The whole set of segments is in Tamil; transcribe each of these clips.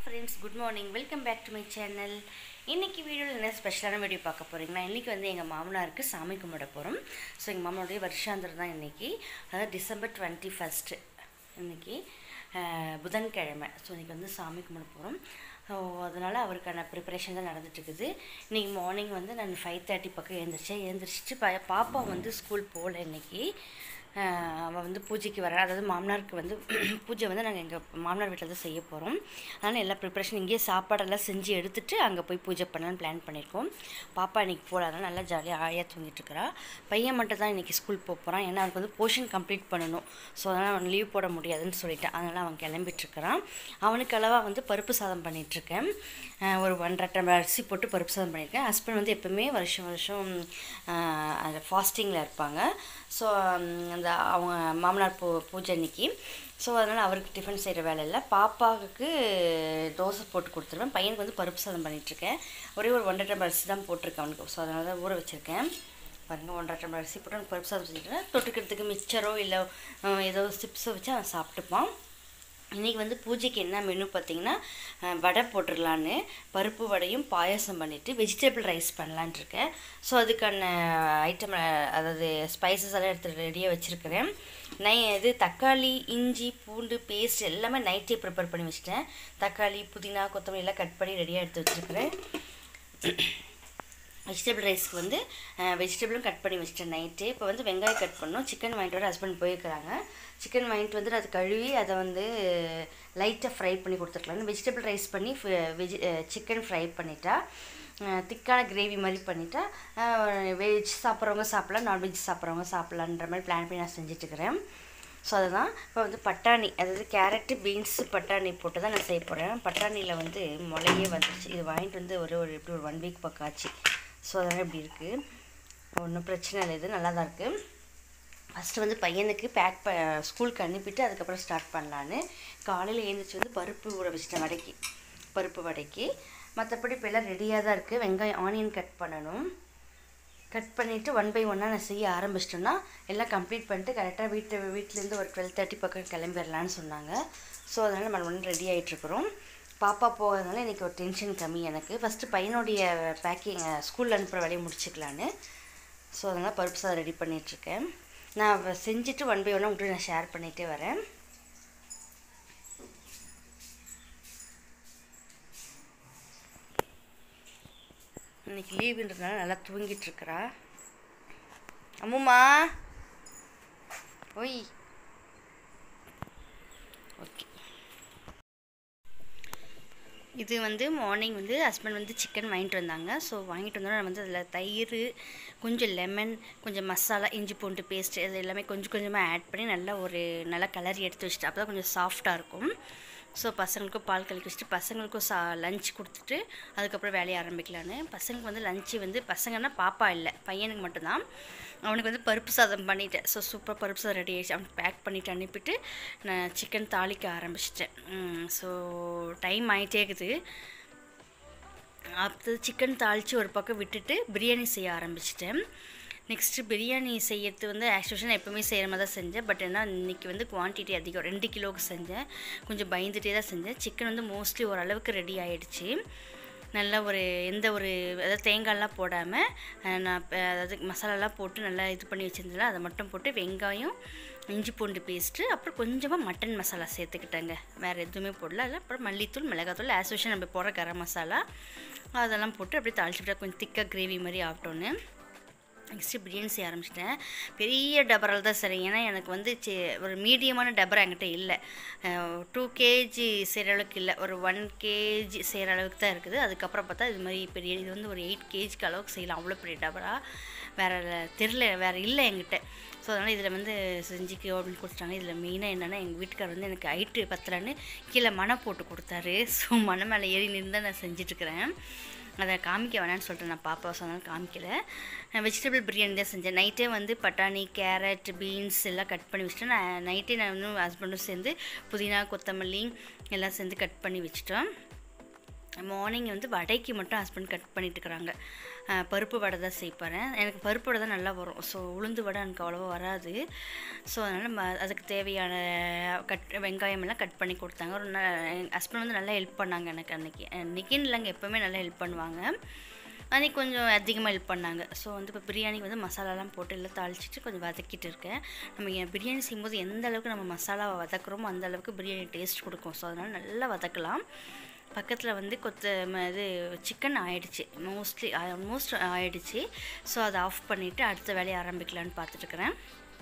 friends good morning welcome back to my channel இன்றைக்கி வீடியோவில் என்ன ஸ்பெஷலான வீடியோ பார்க்க போகிறீங்களா இன்றைக்கி வந்து எங்கள் மாமனாருக்கு சாமி கும்பிட போகிறோம் ஸோ எங்கள் மாமனுடைய வருஷாந்திரம் தான் இன்றைக்கி அதாவது டிசம்பர் டுவெண்ட்டி ஃபஸ்ட்டு இன்றைக்கி புதன்கிழமை ஸோ இன்றைக்கி வந்து சாமி கும்பிட போகிறோம் ஸோ அதனால் அவருக்கான ப்ரிப்பரேஷன் தான் நடந்துட்டுருக்குது இன்றைக்கி மார்னிங் வந்து நான் ஃபைவ் தேர்ட்டி பக்கம் எழுந்திரிச்சேன் எழுந்திரிச்சிட்டு ப பாப்பா வந்து ஸ்கூல் போகல இன்றைக்கி அவள் வந்து பூஜைக்கு வர அதாவது மாமனாருக்கு வந்து பூஜை வந்து நாங்கள் எங்கள் மாமனார் வீட்டில் தான் செய்ய போகிறோம் அதனால் எல்லா ப்ரிப்ரேஷன் இங்கேயே சாப்பாடெல்லாம் செஞ்சு எடுத்துகிட்டு அங்கே போய் பூஜை பண்ணலான்னு பிளான் பண்ணியிருக்கோம் பாப்பா இன்றைக்கி போகலாம் நல்லா ஜாலியாக ஆயாக தூங்கிட்டு இருக்கிறா பையன் மட்டும் தான் இன்றைக்கி ஸ்கூல் போக போகிறான் ஏன்னா அவனுக்கு வந்து போர்ஷன் கம்ப்ளீட் பண்ணணும் ஸோ அதனால் அவன் லீவ் போட முடியாதுன்னு சொல்லிட்டான் அதனால் அவன் கிளம்பிட்டுருக்கிறான் அவனுக்கு அளவாக வந்து பருப்பு சாதம் பண்ணிகிட்ருக்கேன் ஒரு ஒன்றரை டம்ளர் அரிசி போட்டு பருப்பு சாதம் பண்ணியிருக்கேன் ஹஸ்பண்ட் வந்து எப்போவுமே வருஷம் வருஷம் அந்த ஃபாஸ்டிங்கில் இருப்பாங்க ஸோ அந்த அவங்க மாமனார் பூ பூஜை அன்னைக்கு ஸோ அதனால் அவருக்கு டிஃபன் செய்கிற வேலை இல்லை பாப்பாவுக்கு தோசை போட்டு கொடுத்துருவேன் பையனுக்கு வந்து பருப்பு சாதம் பண்ணிகிட்ருக்கேன் ஒரே ஒரு ஒன்றரை டம்ளர் அரிசி தான் போட்டிருக்கேன் அவனுக்கு ஸோ அதனால தான் ஊற வச்சுருக்கேன் பாருங்கள் ஒன்றரை டம்ளர் அரிசி போட்டு அவனுக்கு பருப்பு சாதம் செஞ்சுட்டேன் தொட்டுக்கிறதுக்கு மிச்சரோ இல்லை ஏதோ சிப்ஸோ வச்சு அவன் சாப்பிட்டுப்பான் இன்றைக்கி வந்து பூஜைக்கு என்ன மெனு பார்த்திங்கன்னா வடை போட்டுடலான்னு பருப்பு வடையும் பாயாசம் பண்ணிவிட்டு வெஜிடபிள் ரைஸ் பண்ணலான் இருக்கேன் ஸோ அதுக்கான ஐட்டம் அதாவது ஸ்பைசஸ் எல்லாம் எடுத்து ரெடியாக வச்சுருக்கிறேன் நை இது தக்காளி இஞ்சி பூண்டு பேஸ்ட் எல்லாமே நைட்டே ப்ரிப்பேர் பண்ணி வச்சுட்டேன் தக்காளி புதினா கொத்தமல்லி எல்லாம் கட் பண்ணி ரெடியாக எடுத்து வச்சுருக்கிறேன் வெஜிடபிள் ரைஸ்க்கு வந்து வெஜிடபிளும் கட் பண்ணி வச்சுட்டேன் நைட்டு இப்போ வந்து வெங்காயம் கட் பண்ணோம் சிக்கன் வாங்கிட்டு வர ஹஸ்பண்ட் போயிருக்கிறாங்க சிக்கன் வாங்கிட்டு வந்து அது கழுவி அதை வந்து லைட்டாக ஃப்ரை பண்ணி கொடுத்துருக்கலாம்னு வெஜிடபிள் ரைஸ் பண்ணி வெஜி சிக்கன் ஃப்ரை பண்ணிட்டா திக்கான கிரேவி மாதிரி பண்ணிட்டா வெஜ் சாப்பிட்றவங்க சாப்பிட்லாம் நான்வெஜ் சாப்பிட்றவங்க சாப்பிட்லான்ற மாதிரி பிளான் பண்ணி நான் செஞ்சிட்ருக்கிறேன் ஸோ அதுதான் இப்போ வந்து பட்டாணி அதாவது கேரட்டு பீன்ஸு பட்டாணி போட்டு தான் நான் செய்ய போகிறேன் பட்டாணியில் வந்து முளையே வந்துருச்சு இது வாங்கிட்டு வந்து ஒரு ஒரு எப்படி ஒரு ஒன் வீக் பக்கம் ஆச்சு ஸோ அதெல்லாம் இப்படி இருக்குது ஒன்றும் பிரச்சனை இல்லை இது நல்லா தான் இருக்குது ஃபஸ்ட்டு வந்து பையனுக்கு பேக் ப ஸ்கூலுக்கு அனுப்பிட்டு அதுக்கப்புறம் ஸ்டார்ட் பண்ணலான்னு காலையில் எழுந்திரிச்சி வந்து பருப்பு ஊற வச்சிட்டேன் வடைக்கு பருப்பு வடைக்கு மற்றபடி இப்போ எல்லாம் ரெடியாக தான் இருக்குது வெங்காயம் ஆனியன் கட் பண்ணணும் கட் பண்ணிவிட்டு ஒன் பை ஒன்னாக நான் செய்ய ஆரம்பிச்சிட்டேன்னா எல்லாம் கம்ப்ளீட் பண்ணிட்டு கரெக்டாக வீட்டு வீட்டிலேருந்து ஒரு டுவெல் தேர்ட்டி பக்கம் கிளம்பிடலான்னு சொன்னாங்க ஸோ அதனால் நம்ம ஒன்று ரெடி ஆகிட்ருக்குறோம் பாப்பா போகிறதுனால இன்றைக்கி ஒரு டென்ஷன் கம்மி எனக்கு ஃபஸ்ட்டு பையனுடைய பேக்கிங் ஸ்கூலில் அனுப்புகிற வேலையை முடிச்சுக்கலான்னு ஸோ அதனால் பருப்பு சாதம் ரெடி பண்ணிகிட்ருக்கேன் நான் செஞ்சுட்டு ஒன் பை ஒன்னாக உங்கள்கிட்ட நான் ஷேர் பண்ணிகிட்டே வரேன் இன்னைக்கு லீவுன்றதுனால நல்லா தூங்கிட்டு இருக்கிறா அம்முமா ஒய் ஓகே இது வந்து மார்னிங் வந்து ஹஸ்பண்ட் வந்து சிக்கன் வாங்கிட்டு வந்தாங்க ஸோ வாங்கிட்டு வந்தோன்னா வந்து அதில் தயிர் கொஞ்சம் லெமன் கொஞ்சம் மசாலா இஞ்சி பூண்டு பேஸ்ட் இது எல்லாமே கொஞ்சம் கொஞ்சமாக ஆட் பண்ணி நல்லா ஒரு நல்லா கலரி எடுத்து வச்சுட்டு அப்போ தான் கொஞ்சம் சாஃப்டாக இருக்கும் ஸோ பசங்களுக்கும் பால் கலக்கி வச்சுட்டு பசங்களுக்கும் சா லஞ்ச் கொடுத்துட்டு அதுக்கப்புறம் வேலையை ஆரம்பிக்கலான்னு பசங்களுக்கு வந்து லஞ்சு வந்து பசங்கன்னா பாப்பா இல்லை பையனுக்கு மட்டும்தான் அவனுக்கு வந்து பருப்பு சாதம் பண்ணிட்டேன் ஸோ சூப்பர் பருப்பு சாதம் ரெடி ஆகிடுச்சு அவனுக்கு பேக் பண்ணிவிட்டு அனுப்பிட்டு நான் சிக்கன் தாளிக்க ஆரம்பிச்சிட்டேன் ஸோ டைம் ஆகிட்டே இருக்குது அடுத்தது சிக்கன் தாளித்து ஒரு பக்கம் விட்டுட்டு பிரியாணி செய்ய ஆரம்பிச்சிட்டேன் நெக்ஸ்ட்டு பிரியாணி செய்யறது வந்து ஆக்சுவலாக எப்போவுமே செய்கிற மாதிரி தான் செஞ்சேன் பட் என்ன இன்றைக்கி வந்து குவான்டிட்டி அதிகம் ரெண்டு கிலோவுக்கு செஞ்சேன் கொஞ்சம் பயந்துகிட்டே தான் செஞ்சேன் சிக்கன் வந்து மோஸ்ட்லி ஓரளவுக்கு ரெடி ஆகிடுச்சு நல்லா ஒரு எந்த ஒரு அதாவது தேங்காயெலாம் போடாமல் நான் அதாவது மசாலாலாம் போட்டு நல்லா இது பண்ணி வச்சுருந்தேன் அதை மட்டும் போட்டு வெங்காயம் இஞ்சி பூண்டு பேஸ்ட்டு அப்புறம் கொஞ்சமாக மட்டன் மசாலா சேர்த்துக்கிட்டேங்க வேறு எதுவுமே போடல அதில் அப்புறம் மல்லித்தூள் மிளகாத்தூள் ஆஸ் யூஷுவல் நம்ம போடுற கரம் மசாலா அதெல்லாம் போட்டு அப்படியே தாளிச்சுட்டா கொஞ்சம் திக்காக கிரேவி மாதிரி ஆகட்டோன்னு நெக்ஸ்ட்டு பிரியாணி செய்ய ஆரம்பிச்சிட்டேன் பெரிய டபரால் தான் சரி ஏன்னா எனக்கு வந்து சி ஒரு மீடியமான டபரா என்கிட்ட இல்லை டூ கேஜி செய்கிற அளவுக்கு இல்லை ஒரு ஒன் கேஜி செய்கிற அளவுக்கு தான் இருக்குது அதுக்கப்புறம் பார்த்தா இது மாதிரி பெரிய இது வந்து ஒரு எயிட் கேஜிக்கு அளவுக்கு செய்யலாம் அவ்வளோ பெரிய டபரா வேறு தெரில வேறு இல்லை என்கிட்ட ஸோ அதனால் இதில் வந்து செஞ்சுக்கோ அப்படின்னு கொடுத்துட்டாங்க இதில் மெயினாக என்னென்னா எங்கள் வீட்டுக்கார் வந்து எனக்கு ஹைட்டு பத்தலன்னு கீழே மனை போட்டு கொடுத்தாரு ஸோ மனை மேலே ஏறி நின்று தான் நான் செஞ்சிட்ருக்கிறேன் அதை காமிக்க வேணான்னு சொல்லிட்டு நான் பாப்பா சொன்னாலும் காமிக்கல வெஜிடபிள் பிரியாணி தான் செஞ்சேன் நைட்டே வந்து பட்டாணி கேரட் பீன்ஸ் எல்லாம் கட் பண்ணி வச்சுட்டேன் நான் நைட்டே நான் இன்னும் ஹஸ்பண்டும் சேர்ந்து புதினா கொத்தமல்லி எல்லாம் சேர்ந்து கட் பண்ணி வச்சுட்டோம் மார்னிங் வந்து வடைக்கு மட்டும் ஹஸ்பண்ட் கட் பண்ணிட்டு இருக்கிறாங்க அஹ் பருப்பு வடை தான் செய்ப்பறேன் எனக்கு பருப்பு வடை தான் நல்லா வரும் ஸோ உளுந்து வடை எனக்கு அவ்வளோவா வராது ஸோ அதனால் ம அதுக்கு தேவையான கட் வெங்காயம் எல்லாம் கட் பண்ணி கொடுத்தாங்க ஒரு ந எங்கள் ஹஸ்பண்ட் வந்து நல்லா ஹெல்ப் பண்ணாங்க எனக்கு அன்றைக்கி அன்றைக்கின்னு இல்லைங்க எப்போவுமே நல்லா ஹெல்ப் பண்ணுவாங்க அன்றைக்கி கொஞ்சம் அதிகமாக ஹெல்ப் பண்ணாங்க ஸோ வந்து இப்போ பிரியாணிக்கு வந்து மசாலாலாம் போட்டு எல்லாம் தாளிச்சிட்டு கொஞ்சம் வதக்கிட்டு இருக்கேன் நம்ம ஏன் பிரியாணி செய்யும்போது எந்த அளவுக்கு நம்ம மசாலாவை வதக்குறோமோ அந்த அளவுக்கு பிரியாணி டேஸ்ட் கொடுக்கும் ஸோ அதனால் நல்லா வதக்கலாம் பக்கத்தில் வந்து கொத்த ம- இது சிக்கன் ஆயிடுச்சு மோஸ்ட்லி ஆல்மோஸ்ட் ஆயிடுச்சு ஸோ அதை ஆஃப் பண்ணிவிட்டு அடுத்த வேலையை ஆரம்பிக்கலான்னு பார்த்துட்ருக்குறேன்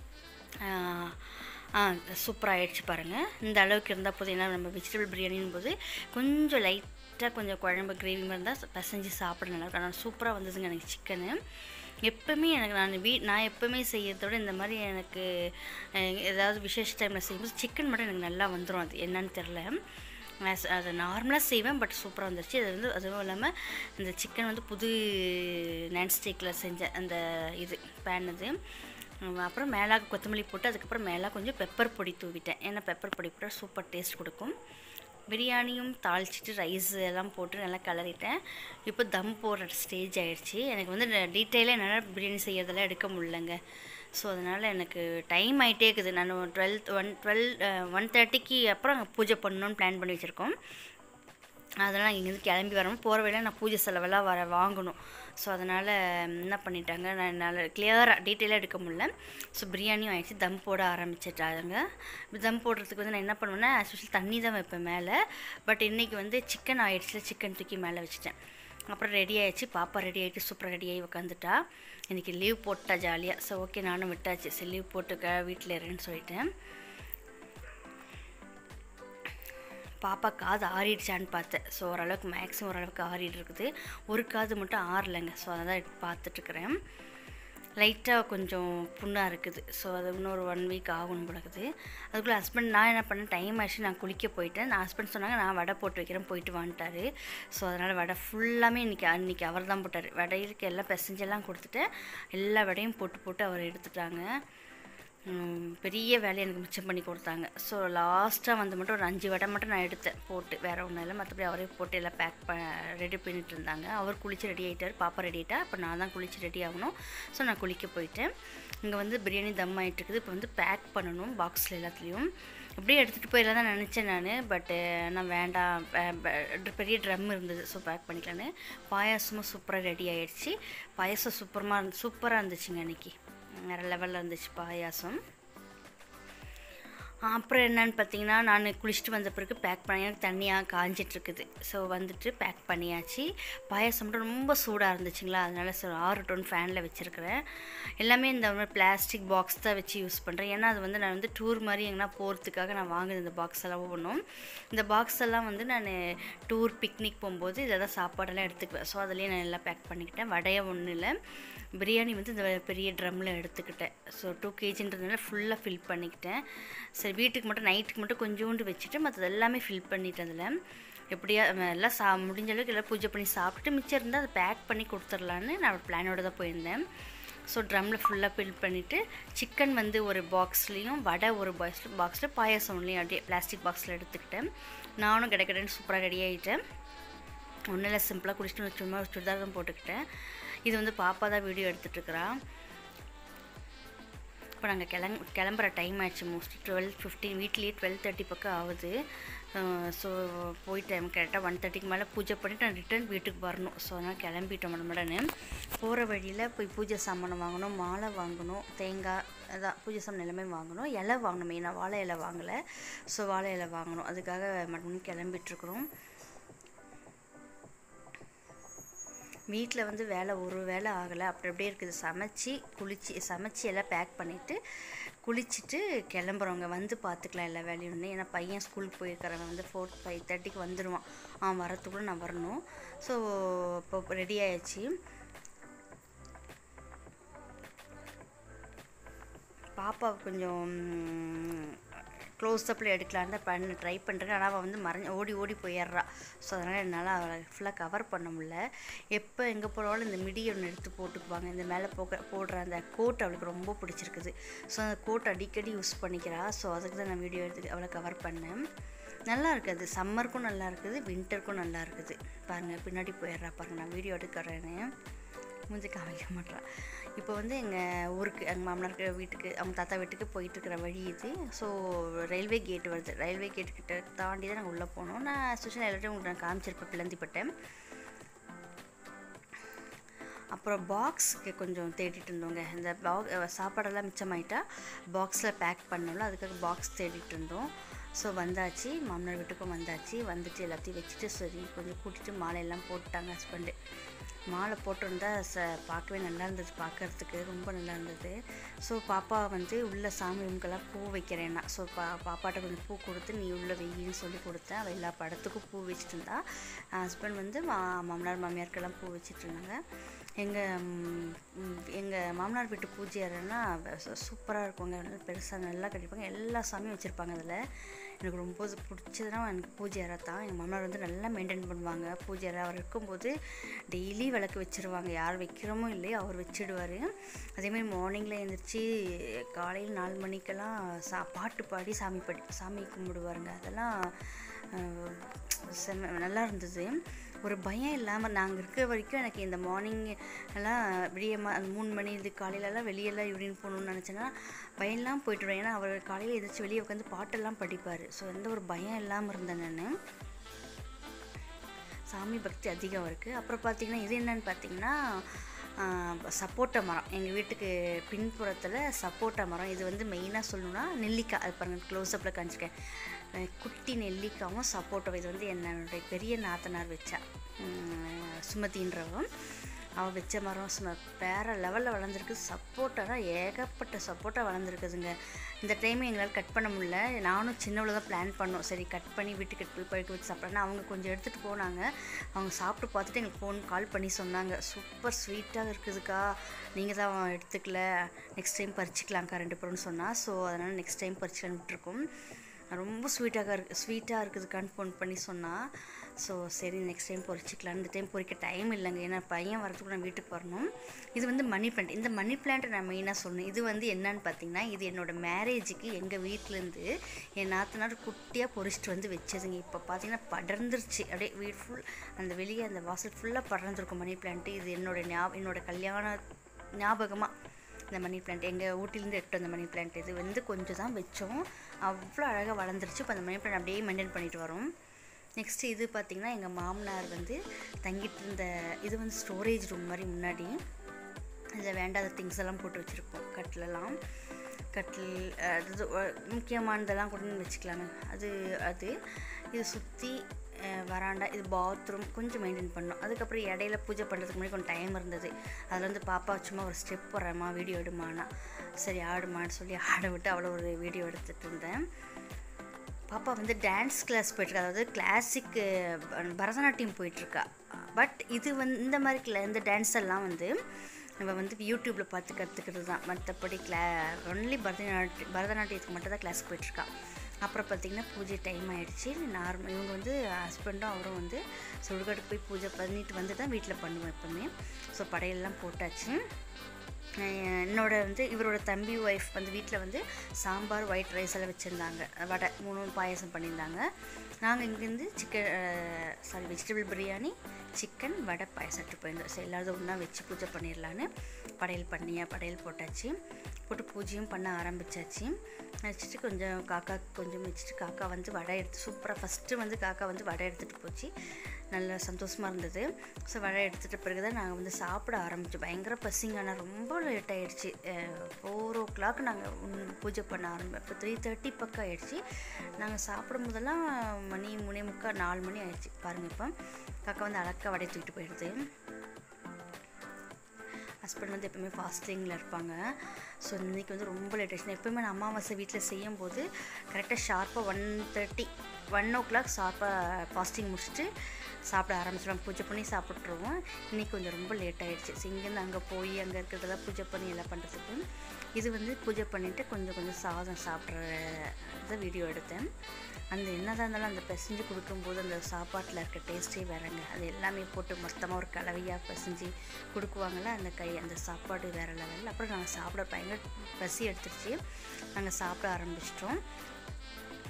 ஆ சூப்பராக ஆயிடுச்சு பாருங்கள் இந்த அளவுக்கு இருந்தால் போதும் ஏன்னா நம்ம வெஜிடபிள் பிரியாணின் போது கொஞ்சம் லைட்டாக கொஞ்சம் குழம்பு கிரேவி மாதிரி இருந்தால் பசஞ்சு சாப்பிட நல்லா இருக்கும் ஆனால் சூப்பராக வந்ததுங்க எனக்கு சிக்கனு எப்பவுமே எனக்கு நான் வீ நான் எப்பவுமே செய்யறத விட இந்த மாதிரி எனக்கு அஹ், ஏதாவது விசேஷ டைமில் செய்யும்போது சிக்கன் மட்டும் எனக்கு நல்லா வந்துடும் அது என்னன்னு தெரில நான் ச- அதை நார்மலாக செய்வேன் பட் சூப்பராக வந்துருச்சு அது வந்து அதுவும் இல்லாமல் இந்த சிக்கன் வந்து புது நான்ஸ்டிக்கில் செஞ்ச அந்த இது பேன் இது உம், அப்புறம் மேலே கொத்தமல்லி போட்டு அதுக்கப்புறம் மேலே கொஞ்சம் பெப்பர் பொடி தூவிட்டேன் ஏன்னா பெப்பர் பொடி போட்டால் சூப்பர் டேஸ்ட் கொடுக்கும் பிரியாணியும் தாளிச்சிட்டு ரைஸ் எல்லாம் போட்டு நல்லா கிளறிட்டேன் இப்போ தம் போடுற ஸ்டேஜ் ஆயிடுச்சு எனக்கு வந்து டீட்டெயிலாக என்னால் பிரியாணி செய்யறதெல்லாம் எடுக்க முடியலங்க ஸோ அதனால் எனக்கு டைம் ஆகிட்டே இருக்குது நான் டுவெல் ஒன் டுவெல் ஒன் தேர்ட்டிக்கு அப்புறம் அங்கே பூஜை பண்ணணும்னு பிளான் பண்ணி வச்சுருக்கோம் அதெல்லாம் இங்கேருந்து கிளம்பி வரணும் போகிற வழியில நான் பூஜை செலவெல்லாம் வர வாங்கணும் ஸோ அதனால் என்ன பண்ணிட்டாங்க நான் என்னால் கிளியராக டீட்டெயிலாக எடுக்க முடியல ஸோ பிரியாணியும் ஆயிடுச்சு தம் போட ஆரம்பிச்சிட்டாங்க தம் போடுறதுக்கு வந்து நான் என்ன பண்ணுவேன்னா ஆக்சுவலி தண்ணி தான் வைப்பேன் மேலே பட் இன்றைக்கி வந்து சிக்கன் ஆயிடுச்சு சிக்கன் தூக்கி மேலே வச்சுட்டேன் அப்புறம் ரெடி ஆயிடுச்சு பாப்பா ரெடி ஆகிட்டு சூப்பராக ரெடி ஆகி உட்காந்துட்டா இன்றைக்கி லீவ் போட்டா ஜாலியாக ஸோ ஓகே நானும் விட்டாச்சு சரி லீவ் போட்டுக்க வீட்டில் இருன்னு சொல்லிட்டேன் பாப்பா காது ஆறிடுச்சான்னு பார்த்தேன் ஸோ ஓரளவுக்கு மேக்ஸிமம் ஓரளவுக்கு ஆறிட்டு இருக்குது ஒரு காது மட்டும் ஆறலைங்க ஸோ அதை தான் பார்த்துட்ருக்குறேன் லைட்டாக கொஞ்சம் புண்ணாக இருக்குது ஸோ அது இன்னொரு ஒன் வீக் ஆகும் போலக்குது அதுக்குள்ளே ஹஸ்பண்ட் நான் என்ன பண்ணேன் டைம் ஆச்சு நான் குளிக்க போயிட்டேன் நான் ஹஸ்பண்ட் சொன்னாங்க நான் வடை போட்டு வைக்கிறேன் போயிட்டு வந்துட்டாரு ஸோ அதனால் வடை ஃபுல்லாமே இன்றைக்கி அன்றைக்கி அவர் தான் போட்டார் வடையிற்கு எல்லாம் பெசஞ்செல்லாம் கொடுத்துட்டு எல்லா வடையும் போட்டு போட்டு அவர் எடுத்துட்டாங்க உம், பெரிய வேலையை எனக்கு மிச்சம் பண்ணி கொடுத்தாங்க ஸோ லாஸ்ட்டாக வந்து மட்டும் ஒரு அஞ்சு வடை மட்டும் நான் எடுத்தேன் போட்டு வேறு ஒன்றும் இல்லை மற்றபடி அவரே போட்டு எல்லாம் பேக் ப ரெடி பண்ணிட்டு இருந்தாங்க அவர் குளிச்சு ரெடி ஆகிட்டார் பாப்பா ரெடி ஆகிட்டா அப்போ நான் தான் குளிச்சு ரெடி ஆகணும் ஸோ நான் குளிக்க போயிட்டேன் இங்கே வந்து பிரியாணி தம் ஆயிட்டு இருக்குது இப்போ வந்து பேக் பண்ணணும் பாக்ஸில் எல்லாத்துலேயும் அப்படியே எடுத்துகிட்டு போயிடலாம் தான் நினச்சேன் நான் பட்டு நான் வேண்டாம் வே- வே- பெரிய ட்ரம் இருந்தது ஸோ பேக் பண்ணிக்கலான்னு பாயாசமும் சூப்பராக ரெடி ஆயிடுச்சு பாயாசம் சூப்பரமாக சூப்பராக இருந்துச்சுங்க அன்றைக்கி வேறு லெவலில் இருந்துச்சு பாயாசம் அப்புறம் என்னன்னு பார்த்தீங்கன்னா நான் குளிச்சுட்டு வந்த பிறகு பேக் பண்ணி எனக்கு தண்ணியாக காஞ்சிட்ருக்குது ஸோ வந்துட்டு பேக் பண்ணியாச்சு பாயாசம் மட்டும் ரொம்ப சூடாக இருந்துச்சுங்களா அதனால ஸோ ஆறு டோன் ஃபேனில் வச்சுருக்கிறேன் எல்லாமே இந்த மாதிரி பிளாஸ்டிக் பாக்ஸ் தான் வச்சு யூஸ் பண்ணுறேன் ஏன்னா அது வந்து நான் வந்து டூர் மாதிரி எங்கன்னா போகிறதுக்காக நான் வாங்குனது இந்த பாக்ஸ் எல்லாம் ஒவ்வொன்றும் இந்த பாக்ஸ் எல்லாம் வந்து நான் டூர் பிக்னிக் போகும்போது இதை தான் சாப்பாடெல்லாம் எடுத்துக்குவேன் ஸோ அதுலேயே நான் எல்லாம் பேக் பண்ணிக்கிட்டேன் வடைய ஒன்றும் இல்லை பிரியாணி வந்து இந்த பெரிய ட்ரம்மில் எடுத்துக்கிட்டேன் ஸோ டூ கேஜின்றதுனால ஃபுல்லாக ஃபில் பண்ணிக்கிட்டேன் சரி வீட்டுக்கு மட்டும் நைட்டுக்கு மட்டும் கொஞ்சோண்டு வச்சுட்டு மற்றது எல்லாமே ஃபில் பண்ணிட்டேன் அதில் எப்படியா அஹ் எல்லாம் சா முடிஞ்ச அளவுக்கு எல்லாம் பூஜை பண்ணி சாப்பிட்டு மிச்சம் இருந்தால் அதை பேக் பண்ணி கொடுத்துர்லான்னு நான் பிளானோட தான் போயிருந்தேன் ஸோ ட்ரம்மில் ஃபுல்லாக ஃபில் பண்ணிவிட்டு சிக்கன் வந்து ஒரு பாக்ஸ்லேயும் வடை ஒரு பாக்ஸ் பாக்ஸில் பாயாசம் ஒன்றையும் அப்படியே பிளாஸ்டிக் பாக்ஸில் எடுத்துக்கிட்டேன் நானும் கிடைக்கிறேன்னு சூப்பராக ரெடி ஆகிட்டேன் ஒன்றும் இல்லை சிம்பிளாக குடிச்சிட்டு சும்மா ஒரு சுடிதார் தான் போட்டுக்கிட்டேன் இது வந்து பாப்பா தான் வீடியோ எடுத்துகிட்ருக்குறா இப்போ நாங்கள் கிளம் கிளம்புற டைம் ஆயிடுச்சு மோஸ்ட்லி டுவெல் ஃபிஃப்டீன் வீட்லேயே டுவெல் தேர்ட்டி பக்கம் ஆகுது ஸோ போயிட்டேன் கரெக்டாக ஒன் தேர்ட்டிக்கு மேலே பூஜை பண்ணிவிட்டு நான் ரிட்டர்ன் வீட்டுக்கு வரணும் ஸோ அதனால் கிளம்பிட்டோம் மடமடன்னு போகிற வழியில் போய் பூஜை சாமானம் வாங்கணும் மாலை வாங்கணும் தேங்காய் அதான் பூஜை சாமான் எல்லாமே வாங்கணும் இலை வாங்கணும் மெயினாக வாழை இலை வாங்கலை ஸோ வாழை இலை வாங்கணும் அதுக்காக மடமணி கிளம்பிட்டுருக்குறோம் வீட்டில் வந்து வேலை ஒரு வேலை ஆகலை அப்படி அப்படியே இருக்குது சமைச்சு குளிச்சு சமைச்சு எல்லாம் பேக் பண்ணிவிட்டு குளிச்சுட்டு கிளம்புறவங்க வந்து பார்த்துக்கலாம் எல்லா வேலையும் ஒன்று ஏன்னா பையன் ஸ்கூலுக்கு போயிருக்கிறவன் வந்து ஃபோர் ஃபைவ் தேர்ட்டிக்கு வந்துடுவான் அவன் வரத்துக்குள்ள நான் வரணும் ஸோ இப்போ ரெடி ஆயாச்சு பாப்பா கொஞ்சம் க்ளோஸ் அப்பில் எடுக்கலான்னு தான் பண்ண ட்ரை பண்ணுறேன் ஆனால் அவள் வந்து மறைஞ்சு ஓடி ஓடி போயிடுறா ஸோ அதனால் என்னால் அவளை ஃபுல்லாக கவர் பண்ண முடியல எப்போ எங்கே போனாலும் இந்த மிடி ஒன்று எடுத்து போட்டுக்குவாங்க இந்த மேலே போக போடுற அந்த கோட் அவளுக்கு ரொம்ப பிடிச்சிருக்குது ஸோ அந்த கோட் அடிக்கடி யூஸ் பண்ணிக்கிறா ஸோ அதுக்கு தான் நான் வீடியோ எடுத்து அவளை கவர் பண்ணேன் நல்லா இருக்குது சம்மருக்கும் நல்லா இருக்குது வின்டருக்கும் நல்லா இருக்குது பாருங்கள் பின்னாடி போயிடுறா பாருங்கள் நான் வீடியோ எடுக்கிறேன்னு மூஞ்சி காமிக்க மாட்டேறா இப்போ வந்து எங்கள் ஊருக்கு எங்கள் மாமனாருக்கு வீட்டுக்கு அவங்க தாத்தா வீட்டுக்கு போயிட்டு இருக்கிற வழி இது ஸோ ரயில்வே கேட் வருது ரயில்வே கேட் கிட்ட தாண்டி தான் நாங்கள் உள்ளே போனோம் நான் ஸ்டேஷன் எல்லாத்தையும் உங்களுக்கு நான் காமிச்சிருப்பேன் பிளந்திப்பட்டேன் அப்புறம் பாக்ஸுக்கு கொஞ்சம் தேடிட்டு இருந்தோங்க இந்த பாக் சாப்பாடெல்லாம் மிச்சமாயிட்டா பாக்ஸில் பேக் பண்ணோம்ல அதுக்காக பாக்ஸ் தேடிட்டு இருந்தோம் ஸோ வந்தாச்சு மாமனார் வீட்டுக்கும் வந்தாச்சு வந்துட்டு எல்லாத்தையும் வச்சுட்டு சரி கொஞ்சம் கூட்டிகிட்டு மாலையெல்லாம் போட்டுட்டாங்க ஹஸ்பண்டு மாலை போட்டிருந்தா ச பார்க்கவே நல்லா இருந்தது பார்க்கறதுக்கு ரொம்ப நல்லா இருந்தது ஸோ பாப்பா வந்து உள்ள சாமி ரூம்க்கெல்லாம் பூ வைக்கிறேன்னா ஸோ பா பாப்பாட்ட கொஞ்சம் பூ கொடுத்து நீ உள்ள வெயின்னு சொல்லி கொடுத்தேன் அவள் எல்லா படத்துக்கும் பூ வச்சுட்டு இருந்தா ஹஸ்பண்ட் வந்து மா மாமனார் மாமியாருக்கெல்லாம் பூ வச்சுட்டு இருந்தாங்க எங்கள் எங்கள் மாமனார் வீட்டு பூஜை அறைன்னா சூப்பராக இருக்குங்க நல்லா பெருசாக நல்லா கட்டிப்பாங்க எல்லா சாமியும் வச்சுருப்பாங்க அதில் எனக்கு ரொம்ப பிடிச்சதுன்னா எனக்கு பூஜை அறை தான் எங்கள் மாமனார் வந்து நல்லா மெயின்டைன் பண்ணுவாங்க பூஜை அறை அவர் இருக்கும்போது டெய்லி விளக்கு வச்சுருவாங்க யார் வைக்கிறோமோ இல்லையோ அவர் வச்சிடுவார் அதேமாதிரி மார்னிங்கில் எழுந்திரிச்சு காலையில் நாலு மணிக்கெல்லாம் சா பாட்டு பாடி சாமி படி சாமி கும்பிடுவாருங்க அதெல்லாம் செம்ம நல்லா இருந்தது ஒரு பயம் இல்லாமல் நாங்கள் இருக்கிற வரைக்கும் எனக்கு இந்த மார்னிங் எல்லாம் விடியமா அந்த மூணு மணி இது காலையிலலாம் வெளியெல்லாம் யூரின் போகணுன்னு நினச்சேன்னா பயம்லாம் போய்ட்டுருவேன் ஏன்னா அவர் காலையில் எதிர்த்து வெளியே உட்காந்து பாட்டெல்லாம் படிப்பார் ஸோ எந்த ஒரு பயம் இல்லாமல் இருந்தேன் நான் சாமி பக்தி அதிகம் இருக்குது அப்புறம் பார்த்திங்கன்னா இது என்னன்னு பார்த்தீங்கன்னா சப்போட்டா மரம் எங்கள் வீட்டுக்கு பின்புறத்தில் சப்போட்டா மரம் இது வந்து மெயினாக சொல்லணுன்னா நெல்லிக்காய் அது பாருங்கள் க்ளோஸ்அப்பில் காமிச்சிருக்கேன் குட்டி நெல்லிக்காவும் சப்போட்டா இது வந்து என்னுடைய பெரிய நாத்தனார் வச்சா சுமதின்றவன் அவள் வச்ச மரம் சும்மா வேறு லெவலில் வளர்ந்துருக்கு சப்போட்டானா ஏகப்பட்ட சப்போட்டா வளர்ந்துருக்குதுங்க இந்த டைம் எங்களால் கட் பண்ண முடியல நானும் சின்னவளை தான் பிளான் பண்ணோம் சரி கட் பண்ணி வீட்டுக்கு போய் பழுக்க வச்சு சாப்பிட்றேன்னா அவங்க கொஞ்சம் எடுத்துகிட்டு போனாங்க அவங்க சாப்பிட்டு பார்த்துட்டு எங்களுக்கு ஃபோன் கால் பண்ணி சொன்னாங்க சூப்பர் ஸ்வீட்டாக இருக்குதுக்கா நீங்கள் தான் எடுத்துக்கல நெக்ஸ்ட் டைம் பறிச்சிக்கலாம்க்கா ரெண்டு பேரும்னு சொன்னால் ஸோ அதனால் நெக்ஸ்ட் டைம் பறிச்சுக்கலான்னு விட்டுருக்கோம் ரொம்ப ஸ்வீட்டாக இருக்கு ஸ்வீட்டாக இருக்குதுக்கான்னு ஃபோன் பண்ணி சொன்னால் ஸோ சரி நெக்ஸ்ட் டைம் பொறிச்சிக்கலாம் இந்த டைம் பொறிக்க டைம் இல்லைங்க ஏன்னா பையன் வரதுக்கு நான் வீட்டுக்கு வரணும் இது வந்து மணி பிளான்ட் இந்த மணி பிளான்ட்டை நான் மெயினாக சொல்லணும் இது வந்து என்னன்னு பார்த்தீங்கன்னா இது என்னோடய மேரேஜுக்கு எங்கள் வீட்டிலேருந்து என் நாத்தனார் குட்டியாக பொறிச்சிட்டு வந்து வச்சதுங்க இப்போ பார்த்தீங்கன்னா படர்ந்துருச்சு அப்படியே வீடு ஃபுல் அந்த வெளியே அந்த வாசல் ஃபுல்லாக படர்ந்துருக்கும் மணி பிளான்ட்டு இது என்னோட ஞாபகம் என்னோட கல்யாண ஞாபகமாக இந்த மணி பிளான்ட் எங்கள் ஊட்டிலேருந்து எட்டு அந்த மணி பிளான்ட் இது வந்து கொஞ்சம் தான் வச்சோம் அவ்வளோ அழகாக வளர்ந்துருச்சு இப்போ அந்த மணி பிளான்ட் அப்படியே மெயின்டைன் பண்ணிட்டு வரோம் நெக்ஸ்ட்டு இது பார்த்திங்கன்னா எங்கள் மாமனார் வந்து தங்கிட்டு இருந்த இது வந்து ஸ்டோரேஜ் ரூம் மாதிரி முன்னாடி இதில் வேண்டாத திங்ஸ் எல்லாம் போட்டு வச்சுருப்போம் கட்டிலெல்லாம் கட்டில் அது முக்கியமானதெல்லாம் கொண்டு வந்து வச்சுக்கலாங்க அது அது இது சுற்றி வராண்டா இது பாத்ரூம் கொஞ்சம் மெயின்டைன் பண்ணோம் அதுக்கப்புறம் இடையில பூஜை பண்ணுறதுக்கு முன்னாடி கொஞ்சம் டைம் இருந்தது அதில் வந்து பாப்பா சும்மா ஒரு ஸ்டெப் போடுறேம்மா வீடியோ எடுமானா சரி ஆடுமான்னு சொல்லி ஆட விட்டு அவ்வளோ ஒரு வீடியோ எடுத்துகிட்டு இருந்தேன் பாப்பா வந்து டான்ஸ் கிளாஸ் போயிட்டுருக்கா அதாவது கிளாசிக்கு பரதநாட்டியம் போயிட்டுருக்கா பட் இது வந்து இந்த மாதிரி கிளா இந்த டான்ஸ் எல்லாம் வந்து நம்ம வந்து யூடியூப்பில் பார்த்து கற்றுக்கிறது தான் மற்றபடி கிளா ஒன்லி பரதநாட்டியம் பரதநாட்டியத்துக்கு மட்டும் தான் கிளாஸ்க்கு போயிட்டுருக்கா அப்புறம் பார்த்திங்கன்னா பூஜை டைம் ஆகிடுச்சு நார்மல் இவங்க வந்து ஹஸ்பண்டும் அவரும் வந்து சுடுகாட்டுக்கு போய் பூஜை பண்ணிட்டு வந்து தான் வீட்டில் பண்ணுவோம் எப்போவுமே ஸோ படையெல்லாம் போட்டாச்சு என்னோட வந்து இவரோட தம்பி ஒய்ஃப் வந்து வீட்டில் வந்து சாம்பார் ஒயிட் ரைஸ் எல்லாம் வச்சுருந்தாங்க வடை மூணு பாயசம் பண்ணியிருந்தாங்க நாங்கள் இங்கேருந்து chicken sorry vegetable biryani chicken vada payasam எடுத்து போயிருந்தோம் சரி எல்லாரும் ஒன்றா வச்சு பூஜை பண்ணிடலான்னு படையல் பண்ணியா படையல் போட்டாச்சு போட்டு பூஜையும் பண்ண ஆரம்பித்தாச்சு வச்சுட்டு கொஞ்சம் காக்கா கொஞ்சம் வச்சுட்டு காக்கா வந்து வடை எடுத்து சூப்பராக ஃபஸ்ட்டு வந்து காக்கா வந்து வடை எடுத்துகிட்டு போச்சு நல்ல சந்தோஷமாக இருந்தது ஸோ வடை எடுத்துகிட்ட பிறகு தான் நாங்கள் வந்து சாப்பிட ஆரம்பித்தோம் பயங்கர பசிங்க ஆனால் ரொம்ப லேட் ஆகிடுச்சு ஃபோர் ஓ கிளாக் நாங்கள் பூஜை பண்ண ஆரம்பி இப்போ த்ரீ தேர்ட்டி பக்கம் ஆகிடுச்சு நாங்கள் சாப்பிடும் போதெல்லாம் மணி மூணே முக்கால் நாலு மணி ஆயிடுச்சு பாருங்கள் இப்போ காக்கா வந்து அழகாக வடை தூக்கிட்டு போயிடுது ஹஸ்பண்ட் வந்து எப்போவுமே ஃபாஸ்டிங்கில் இருப்பாங்க ஸோ இன்றைக்கி வந்து ரொம்ப லேட் ஆச்சு எப்போயுமே நான் அமாவாசை வீட்டில் செய்யும் போது கரெக்டாக ஷார்ப்பாக one thirty one o'clock ஷார்ப்பாக ஃபாஸ்டிங் முடிச்சுட்டு சாப்பிட ஆரம்பிச்சிடுவோம் பூஜை பண்ணி சாப்பிட்ருவோம் இன்றைக்கி கொஞ்சம் ரொம்ப லேட் ஆகிடுச்சு ஸோ இங்கேருந்து அங்கே போய் அங்கே இருக்கிறதெல்லாம் பூஜை பண்ணி எல்லாம் பண்ணுறதுக்கு இது வந்து பூஜை பண்ணிவிட்டு கொஞ்சம் கொஞ்சம் சாதம் சாப்பிட்றத வீடியோ எடுத்தேன் அந்த என்னதான் இருந்தாலும் அந்த பிசைஞ்சு கொடுக்கும்போது அந்த சாப்பாட்டில் இருக்க டேஸ்ட்டே வேறங்க அது எல்லாமே போட்டு மொத்தமாக ஒரு கலவையாக பிசைஞ்சு கொடுக்குவாங்கள்ல அந்த கை அந்த சாப்பாடு வேறு லெவலில் அப்புறம் நாங்கள் சாப்பிட பயங்கர பசி எடுத்துருச்சு நாங்கள் சாப்பிட ஆரம்பிச்சிட்டோம்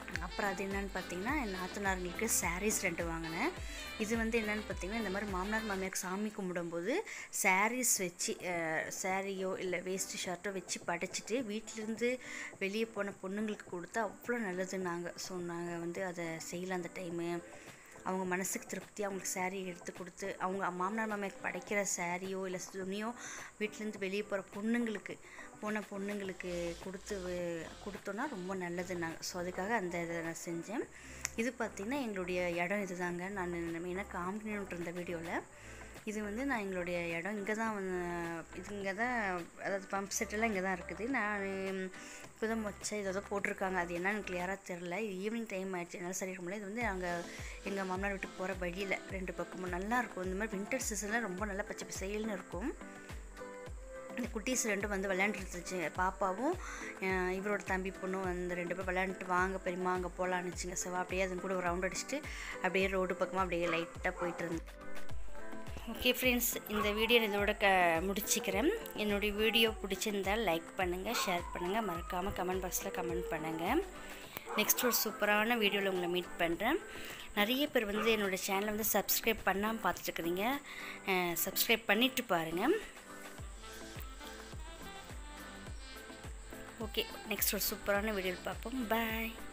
அப்புறம் அது என்னன்னு பார்த்தீங்கன்னா என் நாத்தனாருங்களுக்கு சாரீஸ் ரெண்டு வாங்கினேன் இது வந்து என்னன்னு பார்த்தீங்கன்னா இந்த மாதிரி மாமனார் மாமியாருக்கு சாமி கும்பிடும்போது சாரீஸ் வச்சு சாரியோ இல்லை வேஸ்ட்டு ஷர்ட்டோ வச்சு படைச்சிட்டு வீட்டிலேருந்து வெளியே போன பொண்ணுங்களுக்கு கொடுத்தா அவ்வளோ நல்லதுன்னாங்க ஸோ நாங்கள் வந்து அதை செய்யலாம் அந்த டைமு அவங்க மனசுக்கு திருப்தி அவங்களுக்கு saree எடுத்து கொடுத்து அவங்க மாமனார் மாமியாருக்கு படைக்கிற சாரியோ இல்லை துணியோ வீட்டிலேருந்து வெளியே போகிற பொண்ணுங்களுக்கு போன பொண்ணுங்களுக்கு கொடுத்து வு- கொடுத்தோன்னா ரொம்ப நல்லதுன்னாங்க ஸோ அதுக்காக அந்த இதை நான் செஞ்சேன் இது பார்த்திங்கன்னா எங்களுடைய இடம் இதுதாங்க நான் மெயினாக காமிக்கணுன்ட்டு இருந்த வீடியோவில் இது வந்து நான் எங்களுடைய இடம் இங்கே தான் வந்து இது இங்கே தான் அதாவது பம்ப் செட்டெல்லாம் இங்கே தான் இருக்குது நான் இப்போ தான் வச்சேன் இதை தான் போட்டிருக்காங்க அது என்னன்னு கிளியராக தெரில ஈவினிங் டைம் ஆயிடுச்சு என்னால் சரி முடியல இது வந்து அங்கே எங்கள் மாமனார் வீட்டுக்கு போகிற வழியில் ரெண்டு பக்கமும் நல்லா இருக்கும் இந்த மாதிரி வின்டர் சீசனில் ரொம்ப நல்லா பச்சை பசேல்னு இருக்கும் இந்த குட்டீஸ் ரெண்டும் வந்து விளையாண்டுருந்துச்சு பாப்பாவும் அஹ் இவரோட தம்பி பொண்ணும் அந்த ரெண்டு பேரும் விளையாண்டுட்டு வாங்க பெரியம்மா அங்கே போகலான்னுச்சுங்க ஸோ அப்படியே அது கூட ஒரு ரவுண்ட் அடிச்சுட்டு அப்படியே ரோடு பக்கமாக அப்படியே லைட்டாக போயிட்டு இருந்தேன் ஓகே ஃப்ரெண்ட்ஸ் இந்த வீடியோ இதோட க முடிச்சுக்கிறேன் என்னுடைய வீடியோ பிடிச்சிருந்தால் லைக் பண்ணுங்கள் ஷேர் பண்ணுங்கள் மறக்காமல் கமெண்ட் பாக்ஸில் கமெண்ட் பண்ணுங்கள் நெக்ஸ்ட் ஒரு சூப்பரான வீடியோவில் உங்களை மீட் பண்ணுறேன் நிறைய பேர் வந்து என்னோடய சேனலை வந்து சப்ஸ்கிரைப் பண்ணாமல் பார்த்துட்ருக்குறீங்க சப்ஸ்கிரைப் பண்ணிவிட்டு பாருங்கள் ஓகே நெக்ஸ்ட் ஒரு சூப்பரான வீடியோவில் பார்ப்போம் பாய்